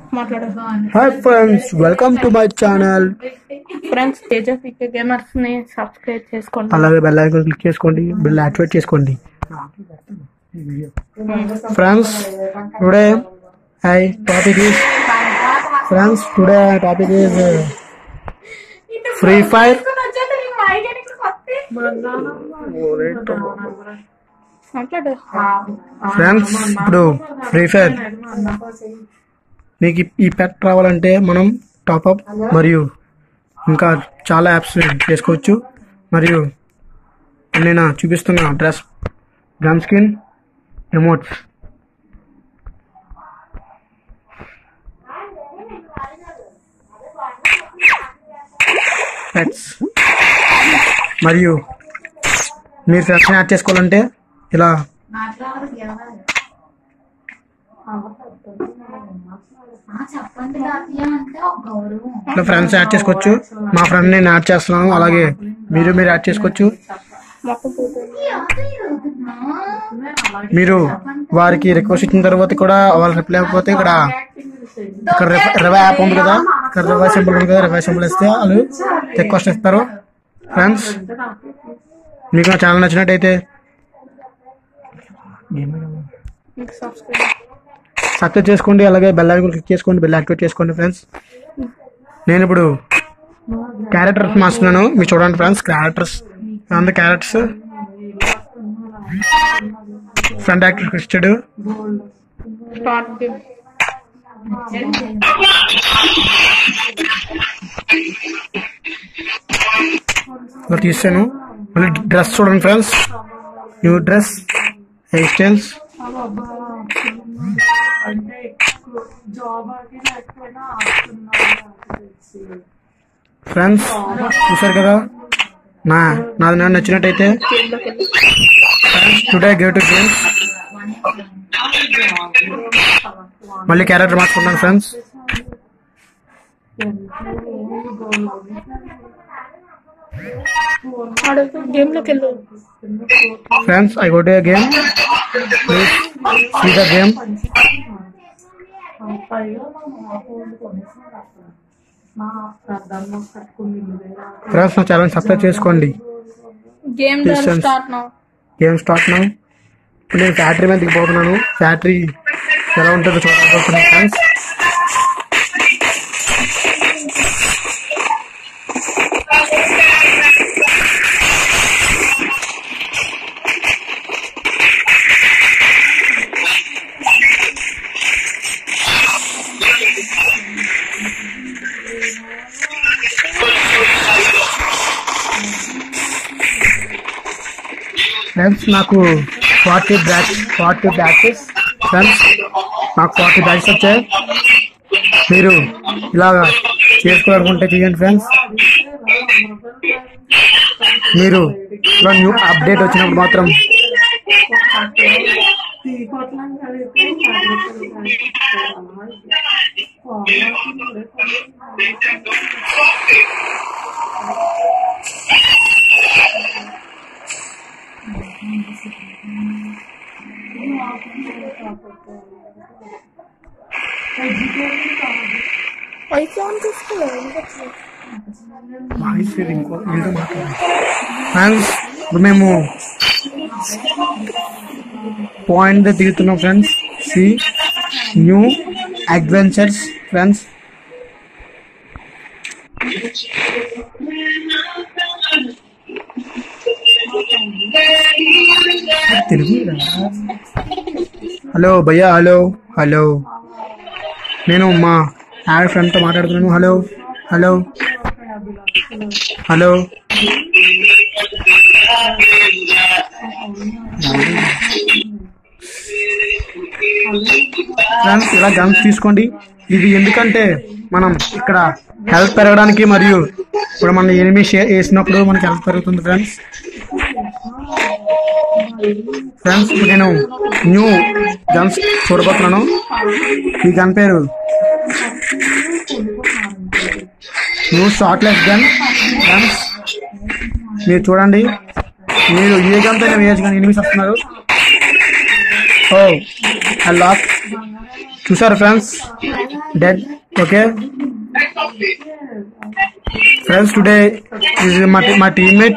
మాట్లాడు hi friends welcome to my channel friends Tejaswika gamers ని subscribe చేసుకోండి అలాగే బెల్ ఐకాన్ క్లిక్ చేసుకోండి బెల్ యాక్టివేట్ చేసుకోండి friends today I topic is friends today topic is Free Fire మాట్లాడు friends ఇప్పుడు Free Fire మీకు ఈ పెట్ రావాలంటే మనం టాప్అప్ మరియు ఇంకా చాలా యాప్స్ చేసుకోవచ్చు మరియు నేను చూపిస్తున్న dress gun skin emotes pets మరియు మీరు ఫ్రెండ్స్ని యాడ్ చేసుకోవాలంటే ఇలా చెప్పండి తాతయ్య అంటే ఒక గౌరవం ఇట్లా ఫ్రెండ్స్ యాడ్ చేసుకోవచ్చు మా ఫ్రెండ్ నేను యాడ్ చేస్తున్నాను అలాగే మీరు మీరు యాడ్ చేసుకోవచ్చు మీరు వారికి రిక్వెస్ట్ ఇచ్చిన తర్వాత కూడా వాళ్ళు రిప్లై అయిపోతే ఇక్కడ ఇక్కడ రివై యాప్ ఉంది కదా ఇక్కడ రివై సింబల్ ఉంది కదా రివై సింబల్ ఇస్తే వాళ్ళు రిక్వెస్ట్ ఇస్తారు ఫ్రెండ్స్ మీకు నా ఛానల్ నచ్చినట్టయితే సబ్స్క్రైబ్ సబ్స్క్రైబ్ చేసుకోండి అలాగే బెల్ ఐకాన్ క్లిక్ చేసుకోండి బెల్ యాక్టివేట్ చేసుకోండి ఫ్రెండ్స్ నేను ఇప్పుడు క్యారెక్టర్స్ మార్చుతున్నాను మీరు చూడండి ఫ్రెండ్స్ క్యారెక్టర్స్ అంత క్యారెక్టర్స్ ఫ్రంట్ యాక్టర్ ఇచ్చాడు స్టార్ట్ గేమ్ ఇలా తీసాను మళ్ళీ డ్రెస్ చూడండి friends new dress hair styles friends చూసారు కదా నా నాది నాకు నచ్చినట్టయితే టుడే గేవ్ టు గేమ్స్ మళ్ళీ క్యారెక్టర్ మార్చుకుంటాను ఫ్రెండ్స్ ఆడు గేమ్ లోకి వెళ్ళు friends I go to game please see the game friends నా ఛానల్ సబ్స్క్రైబ్ చేసుకోండి game Distance. Start now game start నా ఇప్పుడు నేను ఫ్యాక్టరీ మీద దిగిపోతున్నాను ఫ్యాక్టరీ ఎలా ఉంటుందో చూడబోతున్నాను ఫ్రెండ్స్ ఫ్రెండ్స్ నాకు forty batch forty batches friends నాకు ఫార్టీ బ్యాచెస్ వచ్చాయి మీరు ఇలాగా చేసుకోవాలనుకుంటే చేయండి ఫ్రెండ్స్ మీరు ఇలా న్యూ అప్డేట్ వచ్చినప్పుడు మాత్రం ఐఫోన్ తీసుకో వాయిస్ ఇంకో వీళ్ళతో మాట్లాడాలి ఫ్రెండ్స్ ఇప్పుడు మేము పాయింట్ దిగుతున్నాం friends see new adventures friends Telugu hello భయ్యా హలో హలో నేను మా యాడ్ ఫ్రెండ్తో మాట్లాడుతున్నాను హలో హలో హలో ఫ్రెండ్స్ ఇలా గన్స్ తీసుకోండి ఇది ఎందుకంటే మనం ఇక్కడ హెల్త్ పెరగడానికి మరియు ఇప్పుడు మన ఎనిమి వేసినప్పుడు మనకి హెల్త్ పెరుగుతుంది ఫ్రెండ్స్ ఫ్రెండ్స్ ఇప్పుడు నేను న్యూ గన్స్ చూడబోతున్నాను ఈ గన్ పేరు న్యూ షార్ట్లెస్ గన్ గన్స్ మీరు చూడండి మీరు ఏ గన్తో వేయచ్చు కానీ ఎనిమిస్ వస్తున్నారు ఓ ఐ లాక్ చూసారు friends dead okay friends today ఇది మా మా టీమ్మేట్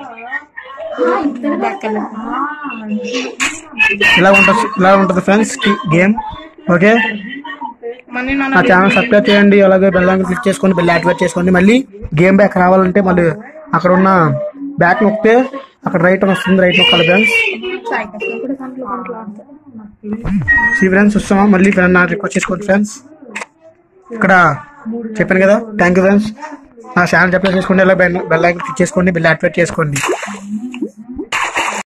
ఇలా ఉంటుంది ఇలా ఉంటుంది ఫ్రెండ్స్ గేమ్ ఓకే మనీ నా ఛానల్ సబ్స్క్రైబ్ చేయండి అలాగే బెల్ ఐకాన్ క్లిక్ చేసుకోండి బెల్ యాక్టివేట్ చేసుకోండి మళ్ళీ గేమ్ బ్యాక్ రావాలంటే మళ్ళీ అక్కడ ఉన్న బ్యాక్ నొక్కితే అక్కడ రైట్ అని వస్తుంది రైట్ నొక్కాలి ఫ్రెండ్స్ సి ఫ్రెండ్స్ వస్తామా మళ్ళీ ఫ్రెండ్ నాకు రిక్వెస్ట్ చేసుకోండి ఫ్రెండ్స్ ఇక్కడ చెప్పాను కదా థ్యాంక్ యూ ఫ్రెండ్స్ నా ఛానల్ సబ్స్క్రైబ్ చేసుకోండి అలా బెల్ బెల్ ఐకాన్ క్లిక్ చేసుకోండి బెల్ యాక్టివేట్ చేసుకోండి